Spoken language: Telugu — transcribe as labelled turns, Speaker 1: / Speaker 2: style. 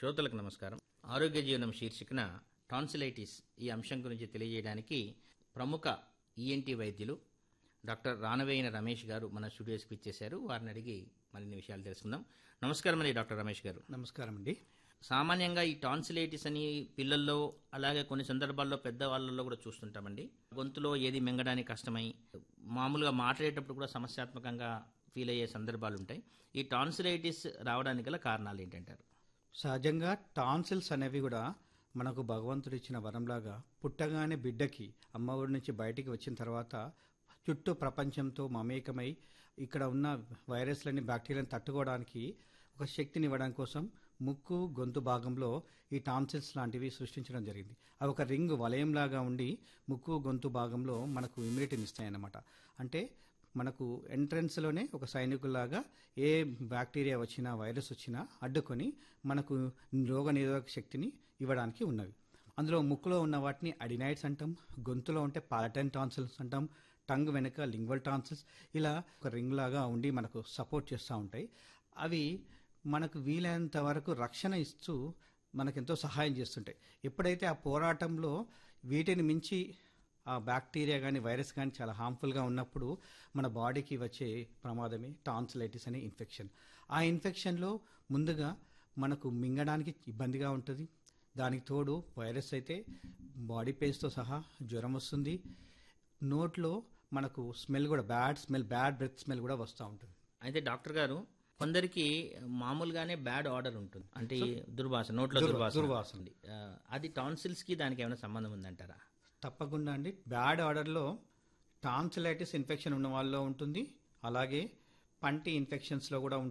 Speaker 1: శ్రోతలకు నమస్కారం ఆరోగ్య జీవనం శీర్షికన టాన్సిలైటిస్ ఈ అంశం గురించి తెలియజేయడానికి ప్రముఖ ఈఎన్టీ వైద్యులు డాక్టర్ రానవేయన రమేష్ గారు మన స్టూడియోస్కి ఇచ్చేశారు వారిని అడిగి మరిన్ని విషయాలు తెలుసుకుందాం నమస్కారం అండి డాక్టర్ రమేష్ గారు
Speaker 2: నమస్కారం అండి
Speaker 1: సామాన్యంగా ఈ టాన్సిలైటిస్ అని పిల్లల్లో అలాగే కొన్ని సందర్భాల్లో పెద్దవాళ్ళలో కూడా చూస్తుంటామండి గొంతులో ఏది మింగడానికి కష్టమై మామూలుగా మాట్లాడేటప్పుడు కూడా సమస్యాత్మకంగా ఫీల్ అయ్యే సందర్భాలు ఉంటాయి ఈ టాన్సిలైటిస్ రావడానికి గల కారణాలు ఏంటంటారు
Speaker 2: సహజంగా టాన్సిల్స్ అనేవి కూడా మనకు భగవంతుడు ఇచ్చిన వరంలాగా పుట్టగానే బిడ్డకి అమ్మ ఊరి నుంచి బయటికి వచ్చిన తర్వాత చుట్టూ ప్రపంచంతో మమేకమై ఇక్కడ ఉన్న వైరస్లని బ్యాక్టీరియాని తట్టుకోవడానికి ఒక శక్తిని ఇవ్వడం కోసం ముక్కు గొంతు భాగంలో ఈ టాన్సిల్స్ లాంటివి సృష్టించడం జరిగింది అవి ఒక రింగ్ వలయంలాగా ఉండి ముక్కు గొంతు భాగంలో మనకు ఇమ్యూనిటీని ఇస్తాయన్నమాట అంటే మనకు ఎంట్రన్స్లోనే ఒక సైనికుల్లాగా ఏ బ్యాక్టీరియా వచ్చినా వైరస్ వచ్చినా అడ్డుకొని మనకు రోగ నిరోధక శక్తిని ఇవ్వడానికి ఉన్నవి అందులో ముక్కులో ఉన్న వాటిని అడినైడ్స్ అంటాం గొంతులో ఉంటే పాలటైన్ టాన్సిల్స్ అంటాం టంగ్ వెనుక లింగ్వల్ టాన్సిల్స్ ఇలా ఒక రింగ్ లాగా ఉండి మనకు సపోర్ట్ చేస్తూ ఉంటాయి అవి మనకు వీలైనంత వరకు రక్షణ ఇస్తూ మనకెంతో సహాయం చేస్తుంటాయి ఎప్పుడైతే ఆ పోరాటంలో వీటిని మించి ఆ బ్యాక్టీరియా కానీ వైరస్ కానీ చాలా హార్మ్ఫుల్గా ఉన్నప్పుడు మన బాడీకి వచ్చే ప్రమాదమే టాన్సిలైటిస్ అనే ఇన్ఫెక్షన్ ఆ ఇన్ఫెక్షన్లో ముందుగా మనకు మింగడానికి ఇబ్బందిగా ఉంటుంది దానికి తోడు వైరస్ అయితే బాడీ పెయిన్స్తో సహా జ్వరం వస్తుంది నోట్లో మనకు స్మెల్ కూడా bad smell bad breath smell కూడా వస్తూ ఉంటుంది
Speaker 1: అయితే డాక్టర్ గారు కొందరికి మామూలుగానే బ్యాడ్ ఆర్డర్ ఉంటుంది అంటే ఈ దుర్వాస నోట్లో
Speaker 2: దుర్వా-
Speaker 1: దుర్వాసన
Speaker 2: దుర్వాసన.
Speaker 1: ఉంది. ఆ, అది టాన్సిల్స్ కి దానికి ఏమైనా సంబంధం ఉందంటారా
Speaker 2: తప్పకుండా అండి బ్యాడ్ ఆర్డర్లో టాన్సిలైటిస్ ఇన్ఫెక్షన్ ఉన్న వాళ్ళలో ఉంటుంది అలాగే పంటి ఇన్ఫెక్షన్స్లో కూడా